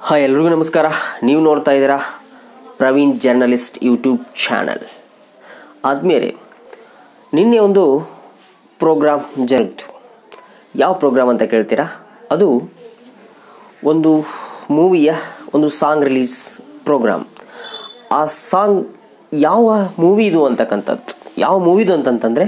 hi ಎಲ್ರಿಗೂ ನಮಸ್ಕಾರ ನೀವು ನೋಡ್ತಾ ಇದ್ದೀರಾ ಪ್ರವೀಣ್ ಜರ್ನಲಿಸ್ಟ್ ಯೂಟ್ಯೂಬ್ ಚಾನಲ್ ಆದಮೇಲೆ ನಿನ್ನೆ ಒಂದು ಪ್ರೋಗ್ರಾಮ್ ಜರುಗಿತು ಯಾವ ಪ್ರೋಗ್ರಾಮ್ ಅಂತ ಕೇಳ್ತೀರಾ ಅದು ಒಂದು ಮೂವಿಯ ಒಂದು ಸಾಂಗ್ ರಿಲೀಸ್ ಪ್ರೋಗ್ರಾಮ್ ಆ ಸಾಂಗ್ ಯಾವ ಮೂವಿದು ಅಂತಕ್ಕಂಥದ್ದು ಯಾವ ಮೂವಿದು ಅಂತಂತಂದರೆ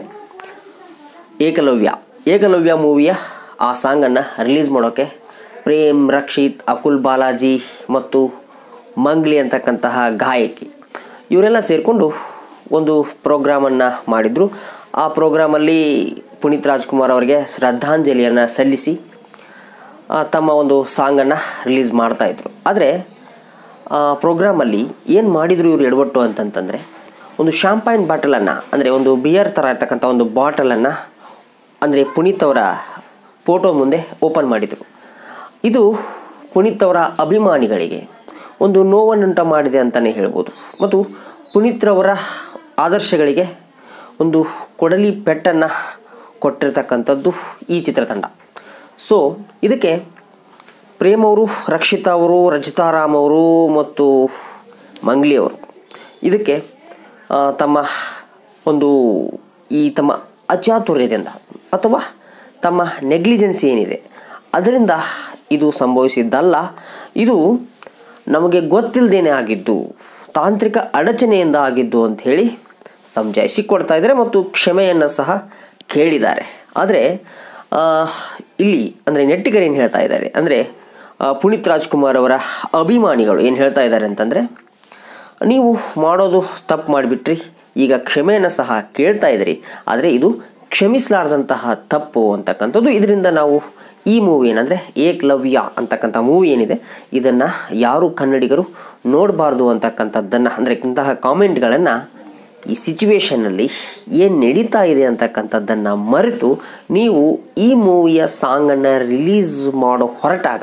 ಏಕಲವ್ಯ ಏಕಲವ್ಯ ಮೂವಿಯ ಆ ಸಾಂಗನ್ನು ರಿಲೀಸ್ ಮಾಡೋಕ್ಕೆ ಪ್ರೇಮ್ ರಕ್ಷಿತ್ ಅಕುಲ್ ಬಾಲಾಜಿ ಮತ್ತು ಮಂಗ್ಲಿ ಅಂತಕ್ಕಂತಹ ಗಾಯಕಿ ಇವರೆಲ್ಲ ಸೇರಿಕೊಂಡು ಒಂದು ಪ್ರೋಗ್ರಾಮನ್ನು ಮಾಡಿದರು ಆ ಪ್ರೋಗ್ರಾಮಲ್ಲಿ ಪುನೀತ್ ರಾಜ್ಕುಮಾರ್ ಅವರಿಗೆ ಶ್ರದ್ಧಾಂಜಲಿಯನ್ನು ಸಲ್ಲಿಸಿ ಆ, ತಮ್ಮ ಒಂದು ಸಾಂಗನ್ನು ರಿಲೀಸ್ ಮಾಡ್ತಾಯಿದ್ರು ಆದರೆ ಆ ಪ್ರೋಗ್ರಾಮಲ್ಲಿ ಏನು ಮಾಡಿದರು ಇವರು ಎಡವಟ್ಟು ಅಂತಂತಂದರೆ ಒಂದು ಶಾಂಪೈನ್ ಬಾಟಲನ್ನು ಅಂದರೆ ಒಂದು ಬಿಯರ್ ಥರ ಇರ್ತಕ್ಕಂಥ ಒಂದು ಬಾಟಲನ್ನು ಅಂದರೆ ಪುನೀತ್ ಅವರ ಫೋಟೋ ಮುಂದೆ ಓಪನ್ ಮಾಡಿದರು ಇದು ಪುನೀತ್ ಅವರ ಅಭಿಮಾನಿಗಳಿಗೆ ಒಂದು ನೋವನ್ನುಂಟು ಮಾಡಿದೆ ಅಂತಲೇ ಹೇಳ್ಬೋದು ಮತ್ತು ಪುನೀತ್ರವರ ಆದರ್ಶಗಳಿಗೆ ಒಂದು ಕೊಡಲಿ ಪೆಟ್ಟನ್ನು ಕೊಟ್ಟಿರ್ತಕ್ಕಂಥದ್ದು ಈ ಚಿತ್ರತಂಡ ಸೊ ಇದಕ್ಕೆ ಪ್ರೇಮ್ ಅವರು ರಕ್ಷಿತಾ ಅವರು ರಚಿತಾರಾಮ್ ಅವರು ಮತ್ತು ಮಂಗ್ಲಿ ಅವರು ಇದಕ್ಕೆ ಆ, ತಮ್ಮ ಒಂದು ಈ ತಮ್ಮ ಅಚಾತುರ್ಯದಿಂದ ಅಥವಾ ತಮ್ಮ ನೆಗ್ಲಿಜೆನ್ಸಿ ಏನಿದೆ ಅದರಿಂದ ಇದು ಸಂಭವಿಸಿದ್ದಲ್ಲ ಇದು ನಮಗೆ ಗೊತ್ತಿಲ್ಲದೇನೆ ಆಗಿದ್ದು ತಾಂತ್ರಿಕ ಅಡಚಣೆಯಿಂದ ಆಗಿದ್ದು ಅಂಥೇಳಿ ಸಮಜಾಯಿಸಿ ಕೊಡ್ತಾ ಇದ್ದಾರೆ ಮತ್ತು ಕ್ಷಮೆಯನ್ನು ಸಹ ಕೇಳಿದ್ದಾರೆ ಆದರೆ ಆ, ಇಲ್ಲಿ ಅಂದರೆ ನೆಟ್ಟಿಗರು ಏನು ಹೇಳ್ತಾ ಇದ್ದಾರೆ ಅಂದರೆ ಆ, ಪುನೀತ್ ರಾಜ್ಕುಮಾರ್ ಅವರ ಅಭಿಮಾನಿಗಳು ಏನು ಹೇಳ್ತಾ ಇದ್ದಾರೆ ಅಂತಂದರೆ ನೀವು ಮಾಡೋದು ತಪ್ಪು ಮಾಡಿಬಿಟ್ರಿ ಈಗ ಕ್ಷಮೆಯನ್ನು ಸಹ ಕೇಳ್ತಾ ಇದ್ದೀರಿ ಆದರೆ ಇದು ಕ್ಷಮಿಸಲಾರ್ದಂತಹ ತಪ್ಪು ಅಂತಕ್ಕಂಥದ್ದು ಇದರಿಂದ ನಾವು ಈ ಮೂವಿ ಏನಂದರೆ ಏಕ್ಲವ್ಯ ಅಂತಕ್ಕಂಥ ಮೂವಿ ಏನಿದೆ ಇದನ್ನು ಯಾರು ಕನ್ನಡಿಗರು ನೋಡಬಾರ್ದು ಅಂತಕ್ಕಂಥದ್ದನ್ನು ಅಂದರೆ ಇಂತಹ ಕಾಮೆಂಟ್ಗಳನ್ನು ಈ ಸಿಚುವೇಶನ್ನಲ್ಲಿ ಏನು ನಡೀತಾ ಇದೆ ಅಂತಕ್ಕಂಥದ್ದನ್ನು ಮರೆತು ನೀವು ಈ ಮೂವಿಯ ಸಾಂಗನ್ನು ರಿಲೀಸ್ ಮಾಡೋ ಹೊರಟಾಗ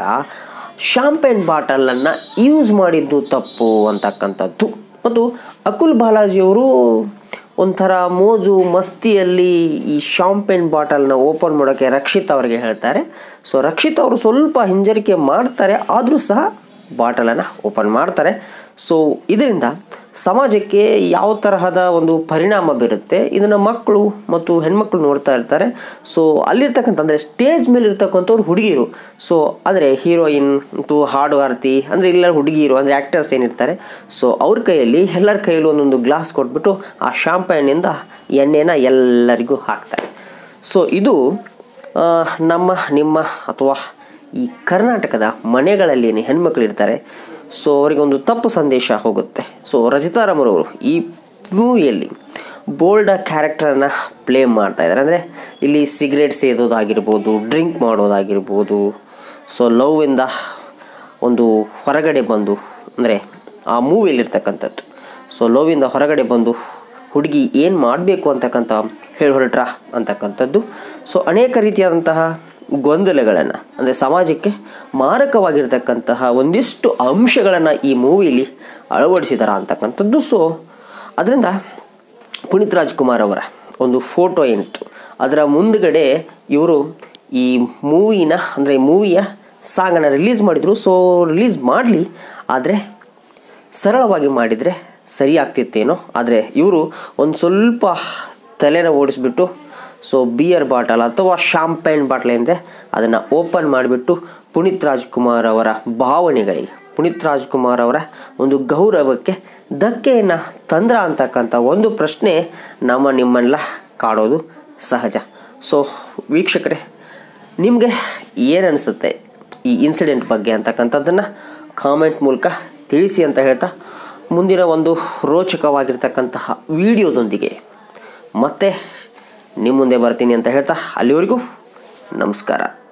ಶಾಂಪೇನ್ ಬಾಟಲನ್ನು ಯೂಸ್ ಮಾಡಿದ್ದು ತಪ್ಪು ಅಂತಕ್ಕಂಥದ್ದು ಮತ್ತು ಅಕುಲ್ ಬಾಲಾಜಿಯವರು ಒಂಥರ ಮೋಜು ಮಸ್ತಿಯಲ್ಲಿ ಈ ಶಾಂಪೇನ್ ಬಾಟಲ್ನ ಓಪನ್ ಮಾಡೋಕ್ಕೆ ರಕ್ಷಿತ್ ಅವರಿಗೆ ಹೇಳ್ತಾರೆ ಸೊ ರಕ್ಷಿತ್ ಅವರು ಸ್ವಲ್ಪ ಹಿಂಜರಿಕೆ ಮಾಡ್ತಾರೆ ಆದರೂ ಸಹ ಬಾಟಲನ್ನು ಓಪನ್ ಮಾಡ್ತಾರೆ ಸೊ ಇದರಿಂದ ಸಮಾಜಕ್ಕೆ ಯಾವ ತರಹದ ಒಂದು ಪರಿಣಾಮ ಬೀರುತ್ತೆ ಇದನ್ನು ಮಕ್ಕಳು ಮತ್ತು ಹೆಣ್ಮಕ್ಳು ನೋಡ್ತಾ ಇರ್ತಾರೆ ಸೊ ಅಲ್ಲಿರ್ತಕ್ಕಂಥ ಅಂದರೆ ಸ್ಟೇಜ್ ಮೇಲೆ ಇರ್ತಕ್ಕಂಥವ್ರು ಹುಡುಗಿರು ಸೊ ಅಂದರೆ ಹೀರೋಯಿನ್ ಮತ್ತು ಹಾಡುಗಾರ್ತಿ ಅಂದರೆ ಇಲ್ಲ ಹುಡುಗಿರು ಅಂದರೆ ಆ್ಯಕ್ಟರ್ಸ್ ಏನಿರ್ತಾರೆ ಸೊ ಅವ್ರ ಕೈಯಲ್ಲಿ ಎಲ್ಲರ ಕೈಯಲ್ಲಿ ಒಂದೊಂದು ಗ್ಲಾಸ್ ಕೊಟ್ಬಿಟ್ಟು ಆ ಶಾಂಪೈನಿಂದ ಎಣ್ಣೆನ ಎಲ್ಲರಿಗೂ ಹಾಕ್ತಾರೆ ಸೊ ಇದು ಆ, ನಮ್ಮ ನಿಮ್ಮ ಅಥವಾ ಈ ಕರ್ನಾಟಕದ ಮನೆಗಳಲ್ಲಿ ಏನು ಹೆಣ್ಮಕ್ಳು ಇರ್ತಾರೆ ಸೊ ಅವರಿಗೊಂದು ತಪ್ಪು ಸಂದೇಶ ಹೋಗುತ್ತೆ ಸೊ ರಚಿತಾರಾಮರವರು ಈ ಮೂವಿಯಲ್ಲಿ ಬೋಲ್ಡ್ ಕ್ಯಾರೆಕ್ಟರನ್ನು ಪ್ಲೇ ಮಾಡ್ತಾ ಇದ್ದಾರೆ ಅಂದರೆ ಇಲ್ಲಿ ಸಿಗರೇಟ್ ಸೇದೋದಾಗಿರ್ಬೋದು ಡ್ರಿಂಕ್ ಮಾಡೋದಾಗಿರ್ಬೋದು ಸೊ ಲವ್ವಿಂದ ಒಂದು ಹೊರಗಡೆ ಬಂದು ಅಂದರೆ ಆ ಮೂವಿಯಲ್ಲಿರ್ತಕ್ಕಂಥದ್ದು ಸೊ ಲವ್ವಿಂದ ಹೊರಗಡೆ ಬಂದು ಹುಡುಗಿ ಏನು ಮಾಡಬೇಕು ಅಂತಕ್ಕಂಥ ಹೇಳಿ ಹೊರಟ್ರ ಅಂತಕ್ಕಂಥದ್ದು ಸೊ ಅನೇಕ ರೀತಿಯಾದಂತಹ ಗೊಂದಲಗಳನ್ನು ಅಂದರೆ ಸಮಾಜಕ್ಕೆ ಮಾರಕವಾಗಿರ್ತಕ್ಕಂತಹ ಒಂದಿಷ್ಟು ಅಂಶಗಳನ್ನು ಈ ಮೂವಿಲಿ ಅಳವಡಿಸಿದಾರ ಅಂತಕ್ಕಂಥದ್ದು ಸೊ ಅದರಿಂದ ಪುನೀತ್ ರಾಜ್ಕುಮಾರ್ ಅವರ ಒಂದು ಫೋಟೋ ಏನಿತ್ತು ಅದರ ಮುಂದುಗಡೆ ಇವರು ಈ ಮೂವಿನ ಅಂದರೆ ಮೂವಿಯ ಸಾಂಗನ್ನು ರಿಲೀಸ್ ಮಾಡಿದರು ಸೊ ರಿಲೀಸ್ ಮಾಡಲಿ ಆದರೆ ಸರಳವಾಗಿ ಮಾಡಿದರೆ ಸರಿ ಆಗ್ತಿತ್ತೇನೋ ಆದರೆ ಇವರು ಒಂದು ಸ್ವಲ್ಪ ತಲೆನ ಓಡಿಸ್ಬಿಟ್ಟು ಸೊ ಬಿಯರ್ ಬಾಟಲ್ ಅಥವಾ ಶಾಂಪೈನ್ ಬಾಟಲ್ ಏನಿದೆ ಅದನ್ನು ಓಪನ್ ಮಾಡಿಬಿಟ್ಟು ಪುನೀತ್ ರಾಜ್ಕುಮಾರ್ ಅವರ ಭಾವನೆಗಳಿಗೆ ಪುನೀತ್ ರಾಜ್ಕುಮಾರ್ ಅವರ ಒಂದು ಗೌರವಕ್ಕೆ ಧಕ್ಕೆಯನ್ನು ತಂದ್ರ ಅಂತಕ್ಕಂಥ ಒಂದು ಪ್ರಶ್ನೆ ನಮ್ಮ ನಿಮ್ಮನ್ನೆಲ್ಲ ಕಾಡೋದು ಸಹಜ ಸೊ ವೀಕ್ಷಕರೇ ನಿಮಗೆ ಏನು ಅನಿಸುತ್ತೆ ಈ ಇನ್ಸಿಡೆಂಟ್ ಬಗ್ಗೆ ಅಂತಕ್ಕಂಥದ್ದನ್ನು ಕಾಮೆಂಟ್ ಮೂಲಕ ತಿಳಿಸಿ ಅಂತ ಹೇಳ್ತಾ ಮುಂದಿನ ಒಂದು ರೋಚಕವಾಗಿರ್ತಕ್ಕಂತಹ ವಿಡಿಯೋದೊಂದಿಗೆ ಮತ್ತೆ ನಿಮ್ಮ ಮುಂದೆ ಬರ್ತೀನಿ ಅಂತ ಹೇಳ್ತಾ ಅಲ್ಲಿವರೆಗೂ ನಮಸ್ಕಾರ